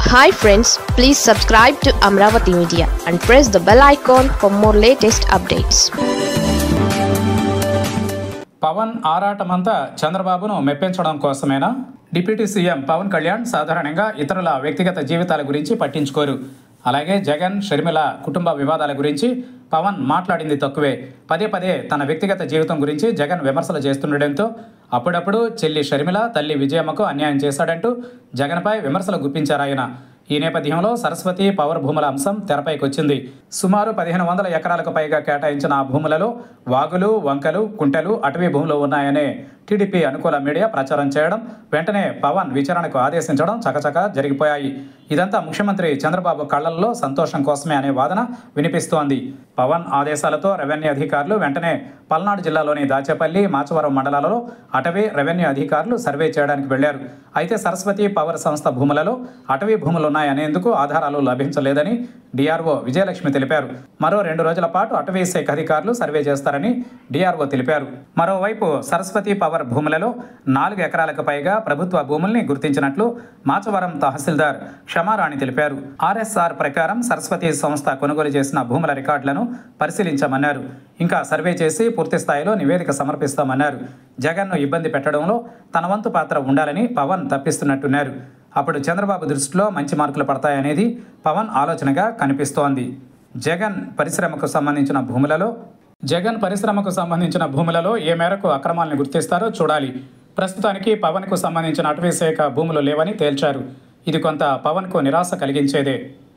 hi friends please subscribe to Amaravati media and press the bell icon for more latest updates Pawan ఆరాటమంతా చంద్రబాబును మెప్పించడం కోసమేనా deputy CM Pawan Kalyan సాధారణంగా ఇతరుల వ్యక్తిగత జీవితాల గురించి పట్టించుకోరు అలాగే జగన్ షర్మిల కుటుంబ వివాదాల గురించి పవన్ మాట్లాడింది తక్కువే పదే పదే తన వ్యక్తిగత జీవితం గురించి జగన్ విమర్శలు చేస్తుండటంతో అప్పుడప్పుడు చెల్లి షర్మిల తల్లి విజయమ్మకు అన్యాయం చేశాడంటూ జగన్పై విమర్శలు గుప్పించారు ఆయన ఈ నేపథ్యంలో సరస్వతి పవర్ భూముల అంశం తెరపైకి వచ్చింది సుమారు పదిహేను వందల ఎకరాలకు పైగా కేటాయించిన ఆ భూములలో వాగులు వంకలు కుంటలు అటవీ భూములు ఉన్నాయనే టీడీపీ అనుకూల మీడియా ప్రచారం చేయడం వెంటనే పవన్ విచారణకు ఆదేశించడం చకచక జరిగిపోయాయి ఇదంతా ముఖ్యమంత్రి చంద్రబాబు కళ్లల్లో సంతోషం కోసమే అనే వాదన వినిపిస్తోంది పవన్ ఆదేశాలతో రెవెన్యూ అధికారులు వెంటనే పల్నాడు జిల్లాలోని దాచేపల్లి మాచవరం మండలాలలో అటవీ రెవెన్యూ అధికారులు సర్వే చేయడానికి వెళ్లారు అయితే సరస్వతి పవర్ సంస్థ భూములలో అటవీ భూములు ఉన్నాయనేందుకు ఆధారాలు లభించలేదని డిఆర్ఓ విజయలక్ష్మి తెలిపారు మరో రెండు రోజుల పాటు అటవీ శాఖ అధికారులు సర్వే చేస్తారని డిఆర్ఓ తెలిపారు మరోవైపు సరస్వతి పవర్ భూములలో నాలుగు ఎకరాలకు పైగా ప్రభుత్వ భూముల్ని గుర్తించినట్లు మాచవరం తహసీల్దార్ క్షమారాణి తెలిపారు ఆర్ఎస్ఆర్ ప్రకారం సరస్వతి సంస్థ కొనుగోలు చేసిన భూముల రికార్డులను పరిశీలించామన్నారు ఇంకా సర్వే చేసి పూర్తి స్థాయిలో నివేదిక సమర్పిస్తామన్నారు జగన్ను ఇబ్బంది పెట్టడంలో తన వంతు పాత్ర ఉండాలని పవన్ తప్పిస్తున్నట్టున్నారు అప్పుడు చంద్రబాబు దృష్టిలో మంచి మార్కులు పడతాయనేది పవన్ ఆలోచనగా కనిపిస్తోంది జగన్ పరిశ్రమకు సంబంధించిన భూములలో జగన్ పరిశ్రమకు సంబంధించిన భూములలో ఏ మేరకు అక్రమాలను గుర్తిస్తారో చూడాలి ప్రస్తుతానికి పవన్కు సంబంధించిన అటవీ శాఖ భూములు లేవని తేల్చారు ఇది కొంత పవన్కు నిరాశ కలిగించేదే